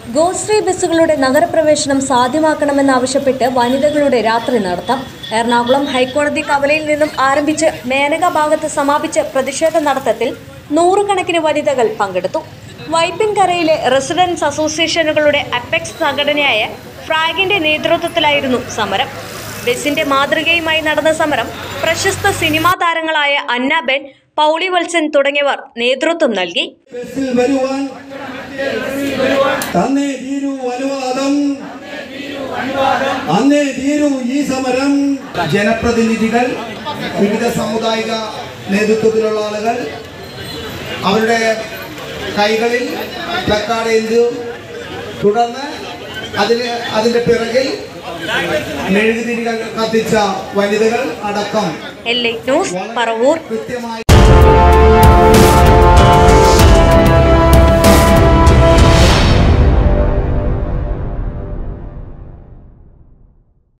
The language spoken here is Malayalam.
ഗോശ്രീ ബസ്സുകളുടെ നഗരപ്രവേശനം സാധ്യമാക്കണമെന്നാവശ്യപ്പെട്ട് വനിതകളുടെ രാത്രി നടത്താം എറണാകുളം ഹൈക്കോടതി കവലയിൽ നിന്നും ആരംഭിച്ച് മേനക ഭാഗത്ത് സമാപിച്ച പ്രതിഷേധ നടത്തത്തിൽ നൂറുകണക്കിന് വനിതകൾ പങ്കെടുത്തു വൈപ്പിൻകരയിലെ റെസിഡൻസ് അസോസിയേഷനുകളുടെ അപ്പെക്സ് സംഘടനയായ ഫ്രാഗിന്റെ നേതൃത്വത്തിലായിരുന്നു സമരം ബസിന്റെ മാതൃകയുമായി നടന്ന സമരം പ്രശസ്ത സിനിമാ താരങ്ങളായ അന്നാബെൻ പൗളി വത്സൻ തുടങ്ങിയവർ നേതൃത്വം നൽകി ബസ്സിൽ വരുവാൻ തന്നേ തീരൂ അനുവാദം അന്നേ തീരൂ ഈ സമരം ജനപ്രതിനിധികൾ വിവിധ സാമുദായിക നേതൃത്വത്തിലുള്ള ആളുകൾ അവരുടെ കൈകളിൽ പ്ലക്കാർഡ് എന്തു തുടർന്ന് അതിന് അതിൻ്റെ പിറകിൽ മെഴുകുതിരികൾ കത്തിച്ച വനിതകൾ അടക്കം എൽ ന്യൂസ് പറവൂർ കൃത്യമായി